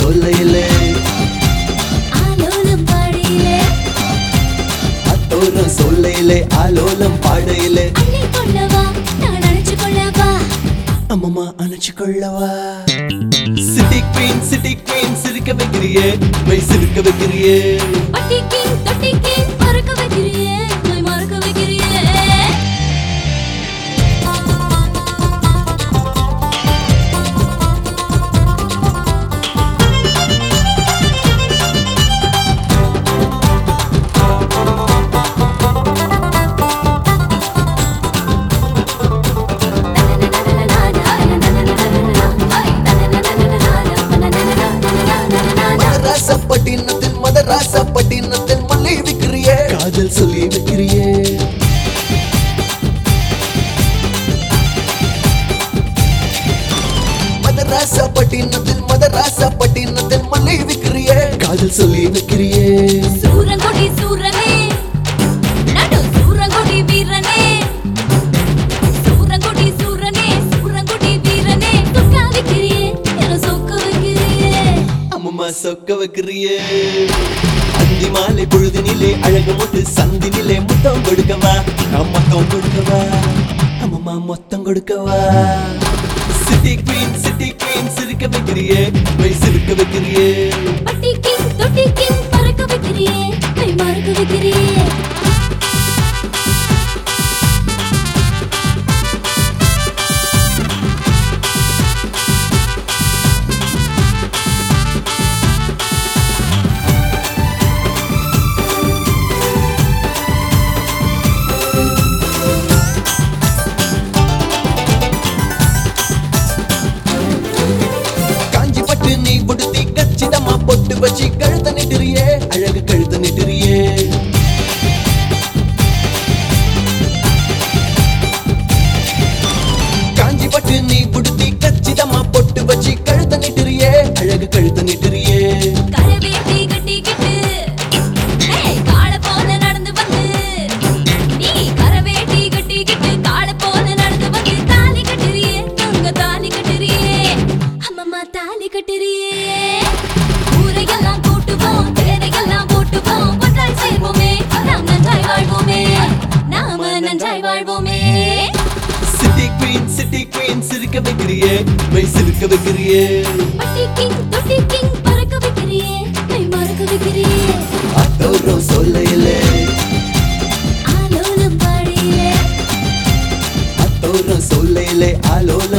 சொல்லையிலே ஆலோலம் பாடியிலே அத்தோரம் சொல்லையிலே ஆலோலம் பாடையிலே அள்ளி கொள்ளவா நான் அணைச்சு கொள்ளவா அம்மம்மா அணைச்சு கொள்ளவா சிட்டி குவீன் சிட்டி குவீன் சிரிக்க வைக்கிறியே மெய் சிரிக்க வைக்கிறியே பட்டி கிங் தொட்டி கிங் மறக்க வைக்கிறியே மை மறக்க வைக்கிறியே மதராசப்பட்டினத்தில் மதராசப்பட்டினத்தில் மல்லை விக்கிறியே காதல் சொல்லி வைக்கிறியே மதராசப்பட்டினத்தில் மதராசப்பட்டினத்தில் மல்லை விக்கிறியே காதல் சொல்லி வைக்கிறியே சூரங்கொடி சூரனே நடு சூரங்கொடி வீரனே சூரங்கொடி சூரனே சூரங்கொடி வீரனே சொக்க வைக்கிறியே என்ன சொக்க வைக்கிறியே அம்மம்மா சொக்க வைக்கிறியே அந்தி மாலை பொழுதினிலே அழகு முட்டு சந்தினிலே முத்தம் கொடுக்கவா நான் மொத்தம் கொடுக்கவா அம்மம்மா மொத்தம் கொடுக்கவா சிட்டி குவீன் சிட்டி குவீன் சிரிக்க வைக்கிறியே மெய் சிரிக்க வைக்கிறியே பட்டி கிங் தொட்டி கிங் மறக்க வைக்கிறியே மை மறக்க வைக்கிறியே காஞ்சி பட்டு நீ உடுத்தி கச்சிதமா பொட்டு வச்சு கழுத்த நிட்டுறியே அழகு கழுத்த நிட்டுறியே காஞ்சி பட்டு நீ உடுத்தி கச்சிதமா பொட்டு வச்சு கழுத்த நிட்டுறியே அழகு கழுத்த நிட்டுறியே கரவேட்டி கட்டிக்கிட்டு ஏய் காள போல நடந்து வந்து நீ கரவேட்டி கட்டிக்கிட்டு காள போல நடந்து வந்து தாலி கட்டுறியே தங்க தாலி கட்டுறியே அம்மம்மா தாலி கட்டுறியே ஊரையெல்லாம் கூட்டுவோம் தேரையெல்லாம் போட்டுவோம் ஒன்றாய் சேர்வோமே நாம் நன்றாய் வாழ்வோமே நாம நன்றாய் வாழ்வோமே சிட்டி குவீன் சிட்டி குவீன் சிரிக்க வைக்கிறியே மெய் சிரிக்க வைக்கிறியே பட்டி கிங் தொட்டி கிங் பறக்க வைக்கிறியே கை மறக்க வைக்கிறியே அத்தோரம் சொல்லையிலே ஆலோலம் பாடியே அத்தோரம் சொல்லையிலே ஆலோல